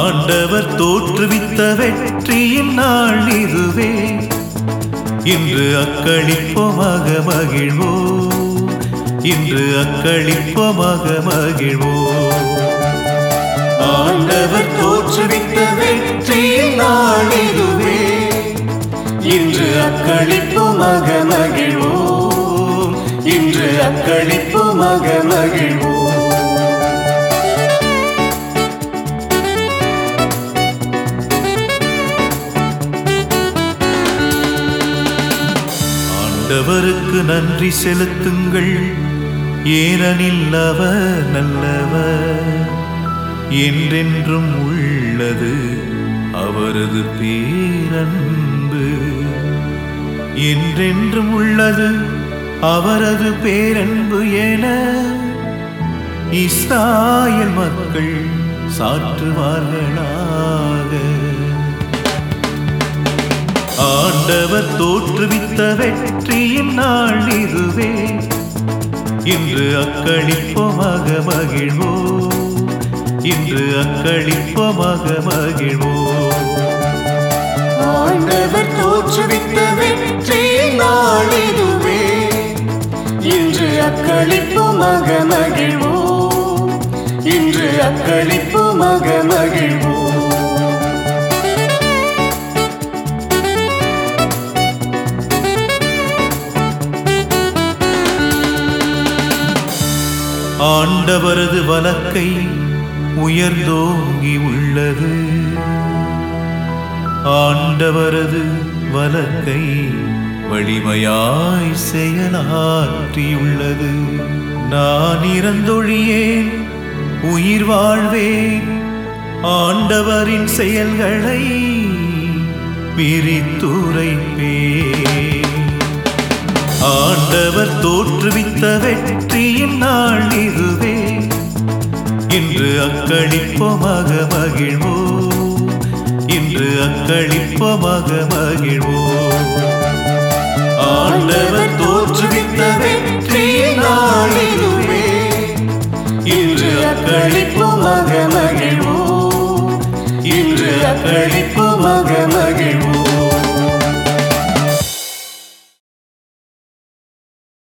ஆண்டவர் தோற்றுவித்த வெற்றியின் நாள் இதுவே இன்று அக்களிப்போமாக மகிழ்வோம் இன்று அக்களிப்போமாக மகிழ்வோம் ஆண்டவர் தோற்றுவித்த வெற்றியின் நாள் இதுவே இன்று அக்களிப்போமாக மகிழ்வோம் இன்று அக்களிப்போமாக மகிழ்வோம் ஆண்டவருக்கு நன்றி செலுத்துங்கள் ஏனெனில் அவர் நல்லவர் என்றென்றும் உள்ளது அவரது பேரன்பு என்றென்றும் உள்ளது அவரது பேரன்பு என இஸ்ராயல் மக்கள் சாற்றுவார்களாக ஆண்டவர் தோற்றுவித்த வெற்றியின் நாள் இதுவே இன்று அக்களிப்போமாக மகிழ்வோம் இன்று அக்களிப்போமாக மகிழ்வோம் ஆண்டவர் தோற்றுவித்த வெற்றியின் நாள் இதுவே இன்று அக்களிப்புமாக மகிழ்வோம் இன்று அக்களிப்புமாக மகிழ்வோம் ஆண்டவரது வலக்கை உயர்ந்தோங்கி உள்ளது ஆண்டவரது வலக்கை வலிமையாய் செயலாற்றியுள்ளது நான் இறந்தொழியேன் உயிர் வாழ்வேன் ஆண்டவரின் செயல்களை பிரித்துரைப்பேன் ஆண்டவர் தோற்றுவித்த வெற்றியின் நாள் இதுவே இன்று அக்களிப்போமாக மகிழ்வோம் இன்று அக்களிப்போமாக மகிழ்வோம் ஆண்டவர் தோற்றுவித்த வெற்றியின் நாள் இதுவே இன்று அக்களிப்போமாக மகிழ்வோம் இன்று அக்களிப்போமாக மகிழ்வோம்